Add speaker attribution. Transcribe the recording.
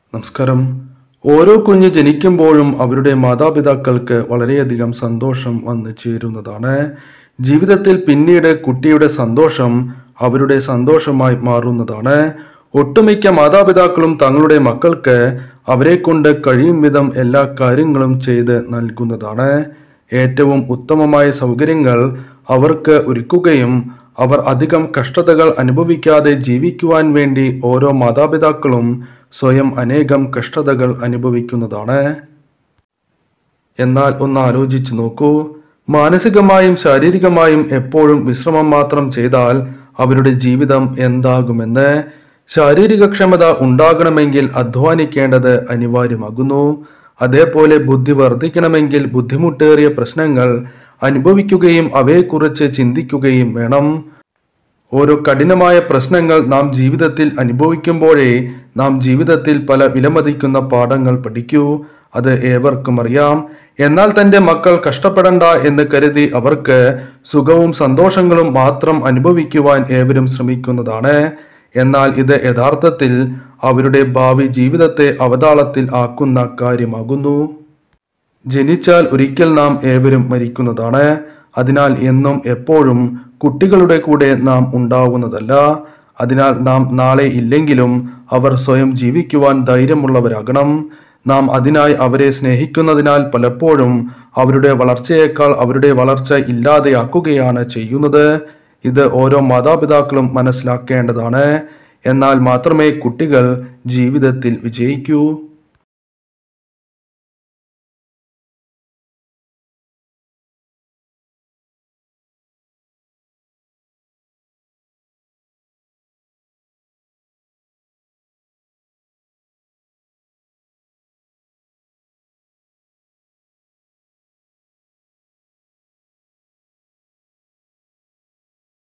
Speaker 1: നമസ്കാരം ഓരോ കുഞ്ഞ് ജനിക്കുമ്പോഴും അവരുടെ മാതാപിതാക്കൾക്ക് വളരെയധികം സന്തോഷം വന്നു ചേരുന്നതാണ് ജീവിതത്തിൽ പിന്നീട് കുട്ടിയുടെ സന്തോഷം അവരുടെ സന്തോഷമായി മാറുന്നതാണ് ഒട്ടുമിക്ക മാതാപിതാക്കളും തങ്ങളുടെ മക്കൾക്ക് അവരെ കൊണ്ട് കഴിയും വിധം എല്ലാ കാര്യങ്ങളും ചെയ്ത് നൽകുന്നതാണ് ഏറ്റവും ഉത്തമമായ സൗകര്യങ്ങൾ അവർക്ക് ഒരുക്കുകയും അവർ അധികം കഷ്ടതകൾ അനുഭവിക്കാതെ ജീവിക്കുവാൻ വേണ്ടി ഓരോ മാതാപിതാക്കളും സ്വയം അനേകം കഷ്ടതകൾ അനുഭവിക്കുന്നതാണ് എന്നാൽ ഒന്ന് ആലോചിച്ചു നോക്കൂ മാനസികമായും ശാരീരികമായും എപ്പോഴും വിശ്രമം മാത്രം ചെയ്താൽ അവരുടെ ജീവിതം എന്താകുമെന്ന് ശാരീരിക ക്ഷമത ഉണ്ടാകണമെങ്കിൽ അധ്വാനിക്കേണ്ടത് അനിവാര്യമാകുന്നു അതേപോലെ ബുദ്ധി വർദ്ധിക്കണമെങ്കിൽ ബുദ്ധിമുട്ടേറിയ പ്രശ്നങ്ങൾ അനുഭവിക്കുകയും അവയെക്കുറിച്ച് ചിന്തിക്കുകയും വേണം ഓരോ കഠിനമായ പ്രശ്നങ്ങൾ നാം ജീവിതത്തിൽ അനുഭവിക്കുമ്പോഴേ നാം ജീവിതത്തിൽ പല വിലമതിക്കുന്ന പാഠങ്ങൾ പഠിക്കൂ അത് ഏവർക്കും അറിയാം എന്നാൽ തന്റെ മക്കൾ കഷ്ടപ്പെടണ്ട എന്ന് കരുതി അവർക്ക് സുഖവും സന്തോഷങ്ങളും മാത്രം അനുഭവിക്കുവാൻ ഏവരും ശ്രമിക്കുന്നതാണ് എന്നാൽ ഇത് യഥാർത്ഥത്തിൽ അവരുടെ ഭാവി ജീവിതത്തെ അവതാളത്തിൽ ആക്കുന്ന കാര്യമാകുന്നു ജനിച്ചാൽ ഒരിക്കൽ നാം ഏവരും മരിക്കുന്നതാണ് അതിനാൽ എന്നും എപ്പോഴും കുട്ടികളുടെ കൂടെ നാം ഉണ്ടാവുന്നതല്ല അതിനാൽ നാം നാളെ ഇല്ലെങ്കിലും അവർ സ്വയം ജീവിക്കുവാൻ ധൈര്യമുള്ളവരാകണം നാം അതിനായി അവരെ സ്നേഹിക്കുന്നതിനാൽ പലപ്പോഴും അവരുടെ വളർച്ചയേക്കാൾ അവരുടെ വളർച്ച ഇല്ലാതെയാക്കുകയാണ് ചെയ്യുന്നത് ഇത് ഓരോ മാതാപിതാക്കളും മനസ്സിലാക്കേണ്ടതാണ് എന്നാൽ മാത്രമേ കുട്ടികൾ ജീവിതത്തിൽ വിജയിക്കൂ